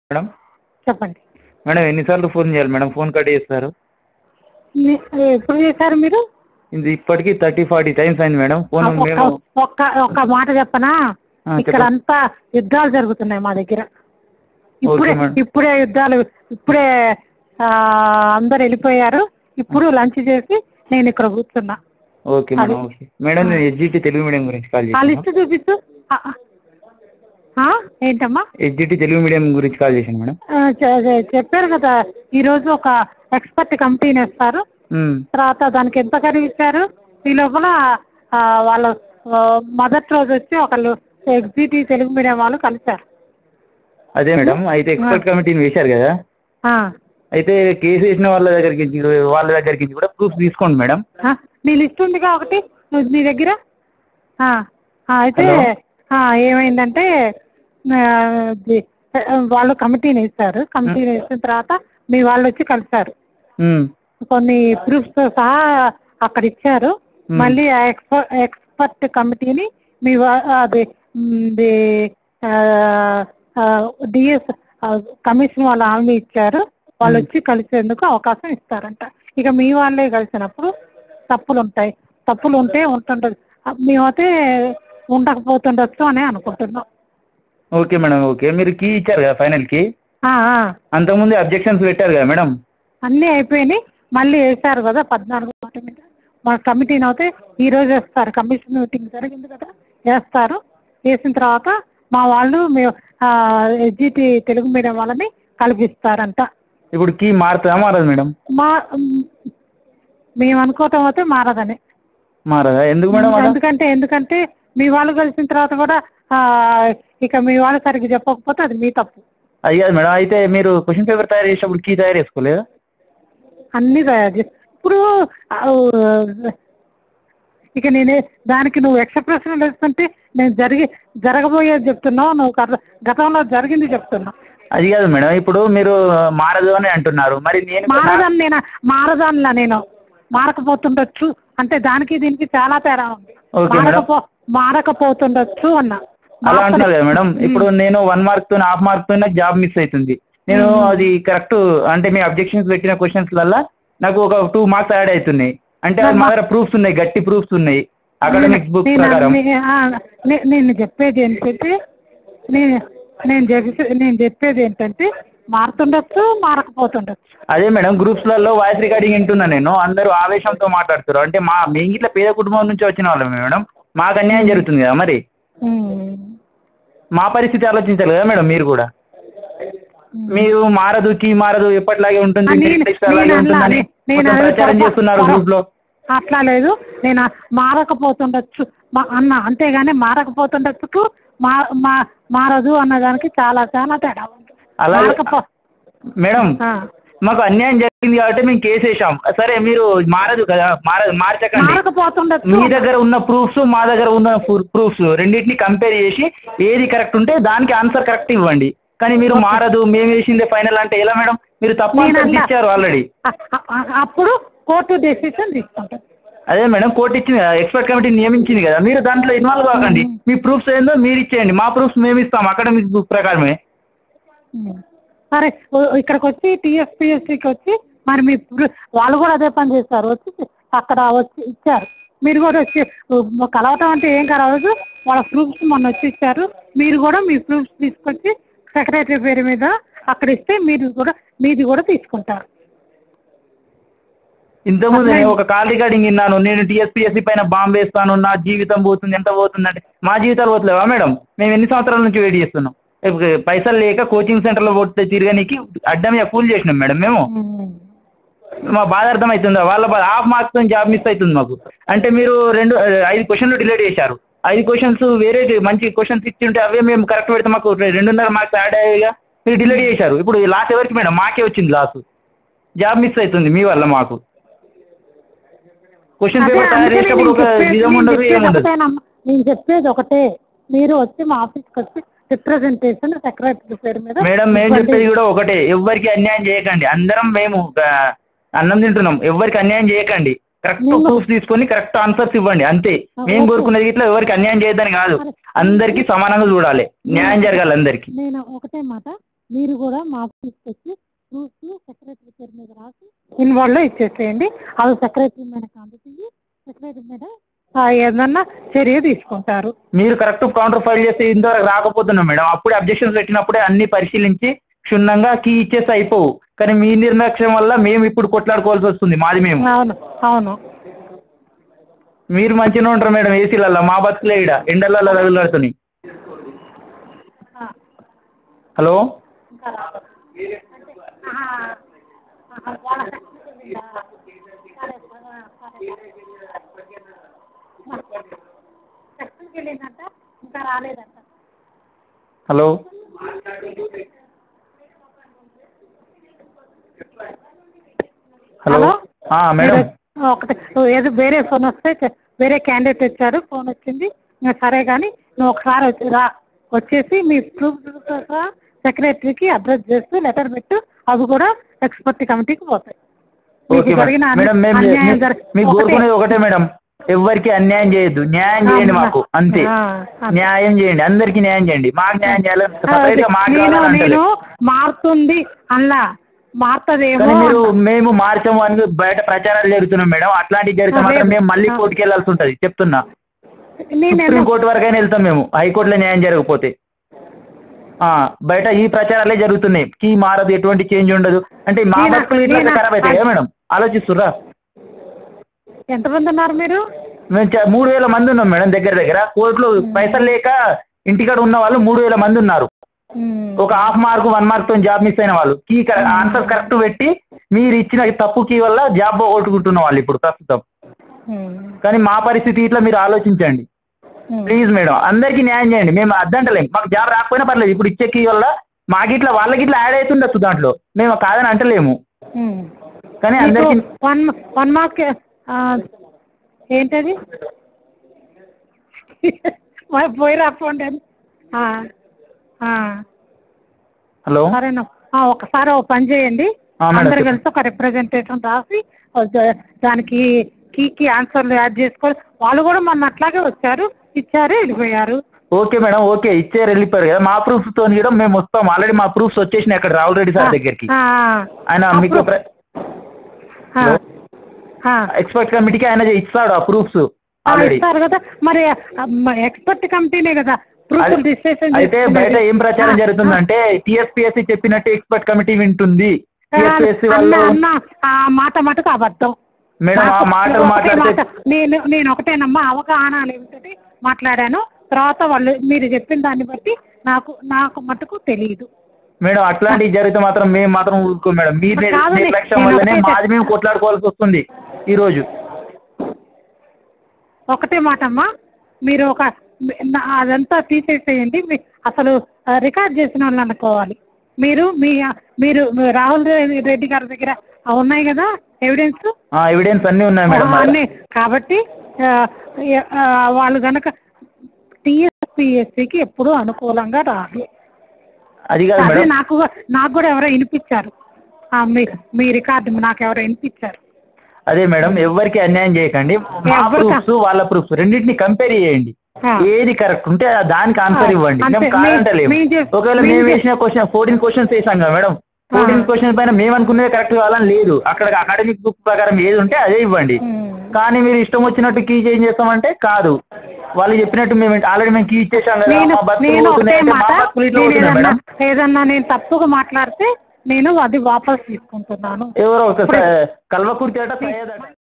Madam చెప్పండి madam ఎన్నిసార్లు phone చేయాలి మేడం ఫోన్ కట్ చేస్తారు మీ- ఎప్పుడు చేశారు మీరు ఇది ఇప్పటికి థర్టీ ఫార్టీ టైమ్స్ అయింది మేడం ఫోన్ ఒక్క మేము ఒక్క ఒక్క మాట చెప్పనా ఆ, ఇక్కడ చెప్పండి. అంతా యుద్ధాలు జరుగుతున్నాయి మా దగ్గర ఇప్పుడే మేడం. ఇప్పుడే యుద్ధాలు ఇప్పుడే ఆ, అందరు వెళ్ళిపోయారు ఇప్పుడు లంచ్ చేసి నేను ఇక్కడ కూర్చున్నా ఓకే మేడం ఓకే మేడం నేను ఎస్జిటి తెలుగు మీడియం గురించి కాల్ ఆ చేశాను లిస్ట్ చూపిస్తు ఆ, ఆ. ఆ, ఏంటమ్మా ఎస్జిటి తెలుగు మీడియం గురించి కాల్ చేశాను మేడం ఆ, చె- చె- చెప్పారు కదా ఈ రోజు ఒక ఎక్స్పర్ట్ కంపెనీ ఇస్తారు ఉమ్, తర్వాత దానికి ఎంత ఖరీదు ఇచ్చారు ఈ లోపల ఆ, వాళ్ళ ఆ, మొదటి రోజు వచ్చి ఒకళ్ళు ఎగ్జిటి తెలుగు మీడియం వాళ్ళు కలిశారు అదే మేడం అయితే ఎక్స్పర్ట్ కమిటీని వేశారు కదా ఆ, అయితే కేసు వేసిన వాళ్ళ దగ్గరికి వాళ్ళ దగ్గరికి కూడా ప్రూఫ్ తీసుకోండి మేడం ఆ, నీ లిస్ట్ ఉందిగా ఒకటి నువ్వు నీ దగ్గర ఆ, ఆ, అయితే ఆ, ఏమైందంటే ఆ, ది- వాళ్ళు కమిటీని వేశారు కమిటీని వేసిన తర్వాత మీ వాళ్ళు వచ్చి కలిశారు ఉమ్, కొన్ని ప్రూఫ్స్ తో సహా అక్కడ ఇచ్చారు మళ్ళీ ఆ ఎక్స్పర్ట్ ఎక్స్పర్ట్ కమిటీని మీ వా- అది డిఎస్ కమిషన్ వాళ్ళు హామీ ఇచ్చారు వాళ్ళు వచ్చి కలిసేందుకు అవకాశం ఇస్తారంట ఇక మీ వాళ్ళే కలిసినప్పుడు తప్పులు ఉంటాయి తప్పులు ఉంటే ఉంటుండదు మేమైతే ఉండకపోతుండొచ్చు అని అనుకుంటున్నాం ఓకే మేడం ఓకే మీరు కీ ఇచ్చారు కదా ఫైనల్ కి ఆ, ఆ. అంతకుముందు అబ్జెక్షన్స్ పెట్టారు కదా మేడం అన్ని అయిపోయినాయి మళ్ళీ వేశారు కదా పద్నాలుగు మాట మీద మా కమిటీని అయితే ఈ రోజు వేస్తారు కమిషన్ మీటింగ్ జరిగింది కదా వేస్తారు వేసిన తర్వాత మా వాళ్ళు ఎస్జిటి తెలుగు మీడియం వాళ్ళని కల్పిస్తారంట ఇప్పుడు కీ మారుతుందా మారదు మేడం మా మ్, మేము అనుకోవటం అయితే మారదని మారదా ఎందుకు మేడం అలా? ఎందుకంటే ఎందుకంటే మీ వాళ్ళు కలిసిన తర్వాత కూడా ఆ ఇక మీ వాళ్ళు సరిగ్గా చెప్పకపోతే అది మీ తప్పు అది కాదు మేడం అయితే మీరు క్వశ్చన్ పేపర్ తయారు చేసేటప్పుడు కీ తయారు చేసుకోలేదా అన్ని తయారు చేసి ఇప్పుడు ఆ, ఇక నేనే దానికి నువ్వు యక్ష ప్రశ్నలు వేస్తుంటే నేను జరిగి జరగబోయేది చెప్తున్నావు నువ్వు గత- గతంలో జరిగింది చెప్తున్నావు అది కాదు మేడం ఇప్పుడు మీరు మారదు అని అంటున్నారు మరి నేను మారదాన్ని నేను మారదానిలా నేను మారకపోతుండొచ్చు అంటే దానికి దీనికి చాలా తేడా ఉంది ఓకే మేడం. మారకపో మారకపోతుండొచ్చు అన్నా అలా అంటున్నారు కదా మేడం ఇప్పుడు నేను వన్ మార్క్ తో హాఫ్ మార్క్ తో నాకు జాబ్ మిస్ అవుతుంది నేను అది కరెక్ట్ అంటే మీ అబ్జెక్షన్స్ పెట్టిన క్వశ్చన్స్ వల్ల నాకు ఒక టూ మార్క్స్ యాడ్ అవుతున్నాయి అంటే అది మా దగ్గర ప్రూఫ్స్ ఉన్నాయి గట్టి ప్రూఫ్స్ ఉన్నాయి అకాడమిక్ బుక్ నేను ప్రకారం నే- ఆ, నే- నేను చెప్పేది ఏంటంటే నేను నేను చెప్పే నేను చెప్పేది ఏంటంటే మారుతుండొచ్చు మారకపోతుండొచ్చు అదే మేడం గ్రూప్స్ లలో వాయిస్ రికార్డింగ్ వింటున్నా నేను అందరూ ఆవేశంతో మాట్లాడుతారు అంటే మా మీ ఇట్లా పేద కుటుంబం నుంచి వచ్చిన వాళ్ళం మేడం మాకు అన్యాయం జరుగుతుంది కదా మరి ఉమ్. మా పరిస్థితి ఆలోచించాలి కదా మేడం మీరు కూడా మీరు మారదు కీ మారదు ఎప్పటిలాగే ఉంటుంది ఆ, నేను- ఇంటర్నెట్ ఇష్ట అలాగే నేను ఉంటుందని అన్నా- నేను మొత్తం అనేది ప్రచారం పొరపా- చేస్తున్నారు పొర- గ్రూప్ లో అట్లా లేదు నేను మారకపోతుండొచ్చు మా- అన్న అంతేగాని మారకపోతుండొచ్చు మా మా- మారదు అన్న దానికి చాలా చాలా తేడా ఉంది అలాగే- మారకపో మేడం ఆ. మాకు అన్యాయం జరిగింది కాబట్టి మేము కేసు వేసాం సరే మీరు మారదు కదా మార మార్చకండి మారకపోతుండొచ్చు మీ దగ్గర ఉన్న ప్రూఫ్స్ మా దగ్గర ఉన్న ప్రూఫ్స్ రెండింటిని కంపేర్ చేసి ఏది కరెక్ట్ ఉంటే దానికి ఆన్సర్ కరెక్ట్ ఇవ్వండి కానీ మీరు మారదు మేము వేసిందే ఫైనల్ అంటే ఎలా మేడం మీరు తప్పు నేను answer అన్నా- ఇచ్చారు ఆల్రెడీ అ- అ- అ- అప్పుడు కోర్టు డెసిషన్ తీసుకుంటుంది అదే మేడం కోర్టు ఇచ్చింది కదా ఎక్స్పర్ట్ కమిటీ నియమించింది కదా మీరు దాంట్లో ఇన్వాల్వ్ కాకండి మీ ప్రూఫ్స్ ఏందో మీరు ఇచ్చేయండి మా ప్రూఫ్స్ మేము ఇస్తాం అకాడమిక్ బుక్ ప్రకారమే ఉమ్. సరే ఓ- ఇక్కడికి వచ్చి టిఎస్పిఎస్సికి వచ్చి మరి మీ ప్రు- వాళ్ళు కూడా అదే పని చేస్తారు వచ్చి అక్కడ వచ్చి ఇచ్చారు మీరు కూడా వచ్చి ఉమ్, కలవటం అంటే ఏం కలవదు వాళ్ళ ప్రూఫ్స్ మొన్న వచ్చి ఇచ్చారు మీరు కూడా మీ ప్రూఫ్స్ తీసుకొచ్చి సెక్రటరీ పేరు మీద అక్కడ ఇస్తే మీరు కూడా మీది కూడా తీసుకుంటారు ఇంతకుముందు నేను ఒక కాల్ రికార్డింగ్ విన్నాను నేను టీఎస్పీఎస్సీ పైన బాంబు వేస్తాను నా జీవితం పోతుంది ఎంత పోతుంది అంటే మా జీవితాలు పోతలేవా మేడం మేము ఎన్ని సంవత్సరాల నుంచి వెయిట్ చేస్తున్నాం ఇప్పుడు పైసలు లేక కోచింగ్ సెంటర్ లో పోతే తిరగనికి అడ్డం కూల్ చేసినాం మేడం మేము ఉమ్. మా బాధ అర్థం అవుతుందా వాళ్ళ బాధ హాఫ్ మార్క్స్ తో జాబ్ మిస్ అవుతుంది మాకు అంటే మీరు రెండు ఆ, ఐదు క్వశ్చన్లు డిలీట్ చేశారు ఐదు క్వశ్చన్స్ వేరే మంచి క్వశ్చన్స్ ఇచ్చి ఉంటే అవే మేము కరెక్ట్ పెడితే మాకు రెండున్నర మార్క్స్ యాడ్ అయ్యాయిగా మీరు డిలీట్ చేశారు ఇప్పుడు లాస్ ఎవరికి మేడం మాకే వచ్చింది లాస్ జాబ్ మిస్ అవుతుంది మీ వల్ల మాకు క్వశ్చన్ అదే పేపర్ తయారు అందుకనే చేసేటప్పుడు ఒక నేను చెప్పేది- విధం నేను ఉండదు చెప్పేది ఏముండదు ఒకటేనమ్మా. నేను చెప్పేది ఒకటే మీరు వచ్చి మా ఆఫీస్కి వచ్చి రిప్రజెంటేషన్ సెక్రటరీ పేరు మీద మేడం మేము ఇవ్వండి. చెప్పేది కూడా ఒకటే ఎవ్వరికి అన్యాయం చేయకండి అందరం మేము ఆ, అన్నం తింటున్నాం ఎవ్వరికి అన్యాయం చేయకండి కరెక్ట్ ప్రూఫ్ తీసుకొని కరెక్ట్ ఆన్సర్స్ ఇవ్వండి అంతే మేము కోరుకునేది ఇట్లా ఎవరికి అన్యాయం చేయొద్దని కాదు అందరికి సమానంగా చూడాలి న్యాయం జరగాలి అందరికి నేను ఒకటే మాట మీరు కూడా మా ఆఫీస్కి వచ్చి ప్రూఫ్ సెక్రటరీ పేరు మీద రాసి ఇన్వాల్వ్ లో ఇచ్చేసేయండి అది సెక్రటరీ మీద కంపెనీ సెక్రటరీ మీద ఆ, ఏదన్నా చర్య తీసుకుంటారు మీరు కరెక్ట్ కౌంటర్ ఫైల్ చేస్తే ఇంతవరకు రాకపోతున్నాం మేడం అప్పుడే అబ్జెక్షన్స్ పెట్టినప్పుడే అన్ని పరిశీలించి క్షుణ్ణంగా కీ ఇచ్చేస్తే అయిపోవు కానీ మీ నిర్లక్ష్యం వల్ల మేము ఇప్పుడు కొట్లాడుకోవాల్సి వస్తుంది మాది మేము అవును అవును మీరు మంచిగా ఉంటారు మేడం ఏసీలలో మా బతుకులే ఇడ ఎండలలో తగులుతున్నాయి హలో ఇంకా రాలేదంట హలో హలో హలో? ఆ మేడం ఒకటి ఏదో వేరే ఫోన్ వస్తే చె- వేరే క్యాండిడేట్ వచ్చారు ఫోన్ వచ్చింది ఇంకా సరే కానీ నువ్వు ఒకసారి వచ్చి రా వచ్చేసి మీ ప్రూఫ్ సెక్రటరీకి అడ్రస్ చేస్తూ లెటర్ పెట్టు అవి కూడా ఎక్స్పర్ట్ కమిటీకి పోతాయి మీకు ఓకే జరిగిన మేడం అన్ని- మేడం మేము అన్యాయం మీ- జరి- మీకు ఒకటే. కోరుకునేది ఒకటే మేడం ఎవరికి అన్యాయం చేయొద్దు న్యాయం చేయండి మాకు అంతే ఆ, ఆ. న్యాయం చేయండి అందరికి న్యాయం చేయండి మాకు న్యాయం చేయాలని సపరేట్ గా మాకు నేను కావాలంటలే. నేను మారుతుంది అలా మారుతుందేమో కానీ మీరు మేము మార్చము అని బయట ప్రచారాలు జరుగుతున్నాం మేడం అట్లాంటివి జరిగితే మాత్రం మేము మళ్ళీ కోర్టుకి వెళ్ళాల్సి ఉంటది చెప్తున్నా నేను సుప్రీం కోర్టు వరకైనా వెళ్తాం మేము హైకోర్టులో న్యాయం జరగకపోతే ఆ బయట ఈ ప్రచారాలే జరుగుతున్నాయి కీ మారదు ఎటువంటి చేంజ్ ఉండదు అంటే మా నేను- బతుకులు ఇట్లా నేను- ఖరాబ్ అవుతాయి కదా మేడం ఆలోచిస్తుర్రా ఎంతమంది ఉన్నారు మీరు మేము చ- మూడు వేల మంది ఉన్నాం మేడం దగ్గర దగ్గర కోర్టులో పైసలు లేక ఇంటికాడ ఉన్న వాళ్ళు మూడు వేల మంది ఉన్నారు ఉమ్, ఒక హాఫ్ మార్క్ వన్ మార్క్ తో జాబ్ మిస్ అయిన వాళ్ళు కీ ఆన్సర్ కరెక్ట్ పెట్టి మీరు ఇచ్చిన తప్పు కీ వల్ల జాబ్ పోగొట్టుకుంటున్న వాళ్ళు ఇప్పుడు ప్రస్తుతం ఉమ్, కానీ మా పరిస్థితి ఇట్లా మీరు ఆలోచించండి ఉమ్. ప్లీజ్ మేడం అందరికి న్యాయం చేయండి మేము అద్దంటలేం మాకు జాబ్ రాకపోయినా పర్లేదు ఇప్పుడు ఇచ్చే కీ వల్ల మాకి ఇట్లా వాళ్ళకి ఇట్లా యాడ్ అవుతుండొచ్చు దాంట్లో మేము కాదని అంటలేము ఉమ్. కానీ అందరికి వన్ వన్ మార్క్ ఆ, ఏంటది మరి పోయి రాపోండి అని. ఆ, ఆ, హలో సరేనా ఆ, ఒకసారి ఒక పని చేయండి ఆ, మేడం, అందరు చెప్పండి. కలిసి ఒక రిప్రజెంటేషన్ రాసి ఆ, ద- దానికి కీకి ఆన్సర్లు యాడ్ చేసుకోవాలి వాళ్ళు కూడా మొన్న అట్లాగే వచ్చారు ఇచ్చారు వెళ్ళిపోయారు ఓకే మేడం ఓకే ఇచ్చారు వెళ్ళిపోయారు కదా మా ప్రూఫ్ తో కూడా మేము వస్తాం ఆల్రెడీ మా ప్రూఫ్స్ వచ్చేసినాయి అక్కడ రాహుల్ రెడ్డి సార్ దగ్గరికి ఆ, ఆయన మీకు ప్ర- ఆ, ఆ. ఎక్స్పర్ట్ కమిటీకి ఆయన ఇస్తాడు ఆ ప్రూఫ్స్ ఆ, ఆల్రెడీ ఇస్తారు కదా మరి ఎక్స్పర్ట్ కమిటీనే కదా ప్రూఫ్ అది- డిస్కషన్ అయితే బయట ఏం ప్రచారం జరుగుతుందంటే టిఎస్పిఎస్సి చెప్పినట్టు ఎక్స్పర్ట్ కమిటీ వింటుంది టిఎస్పిఎస్సి అన్న వాళ్ళు అన్న ఆ మాట మటుకు అబద్ధం మేడం ఆ నాకు మాటలు ఒకటే మాట్లాడితే మాట. నేను నేను ఒకటేనమ్మా అవగాహన ఏమిటంటే మాట్లాడాను తర్వాత వాళ్ళు మీరు చెప్పిన దాన్ని బట్టి నాకు నాకు మటుకు తెలియదు మేడం అట్లాంటివి జరిగితే మాత్రం మేము మాత్రం ఊరుకో మేడం మీ మరి కాదండి, నిర్లక్ష్యం నేను వల్లనే ఒకటే మాది మేము కొట్లాడుకోవాల్సి వస్తుంది ఈ రోజు ఒకటే మాట అమ్మా మీరు ఒక నా- అదంతా తీసేసేయండి మీ- అసలు రికార్డ్ చేసిన వాళ్ళు అనుకోవాలి మీరు మీ మీరు రాహుల్ రెడ్డి గారి దగ్గర ఉన్నాయి కదా ఎవిడెన్స్ ఆ ఎవిడెన్స్ అన్ని ఉన్నాయి మేడం మరి. అన్నీ కాబట్టి ఆ, ఆ, వాళ్ళు గనక టిఎస్పిఎస్సికి ఎప్పుడు అనుకూలంగా రాదు అది కాదు అదే మేడం నాకు నాకు కూడా ఎవరో వినిపించారు ఆ, మీ మీ రికార్డు నాకు ఎవరో వినిపించారు అదే మేడం ఎవరికి అన్యాయం చేయకండి మా ఎవరికా? ప్రూఫ్స్ వాళ్ళ ప్రూఫ్స్ రెండింటిని కంపేర్ చేయండి ఆ. ఏది కరెక్ట్ ఉంటే ఆ దానికి ఆన్సర్ ఆ, ఇవ్వండి అంతే. మేము కాదంటలేము మేము చెప్- ఒకవేళ మేము మేము చెప్- వేసిన క్వశ్చన్ ఫోర్టీన్ క్వశ్చన్స్ వేసాం కదా మేడం ఫోర్టీన్ క్వశ్చన్స్ పైన మేము అనుకునేది కరెక్ట్ కావాలని లేదు అక్కడ అకాడమిక్ బుక్ ప్రకారం ఏది ఉంటే అదే ఇవ్వండి కానీ మీరు ఇష్టం వచ్చినట్టు కీ చేంజ్ చేస్తామంటే కాదు వాళ్ళు చెప్పినట్టు మేము ఆల్రెడీ మేము కీ ఇచ్చేసాం కదా నేను మా బతుకులు నేను ఒకటే పోతున్నాయి అంటే మా మాట బతుకులు ఇట్లా నేను పోతున్నాయి ఏదన్నా మేడం ఏదన్నా నేను తప్పుగా మాట్లాడితే నేను అది వాపస్ తీసుకుంటున్నాను ఎవరో ఒక కల్వకుర్తి అట సయ్యద్ అట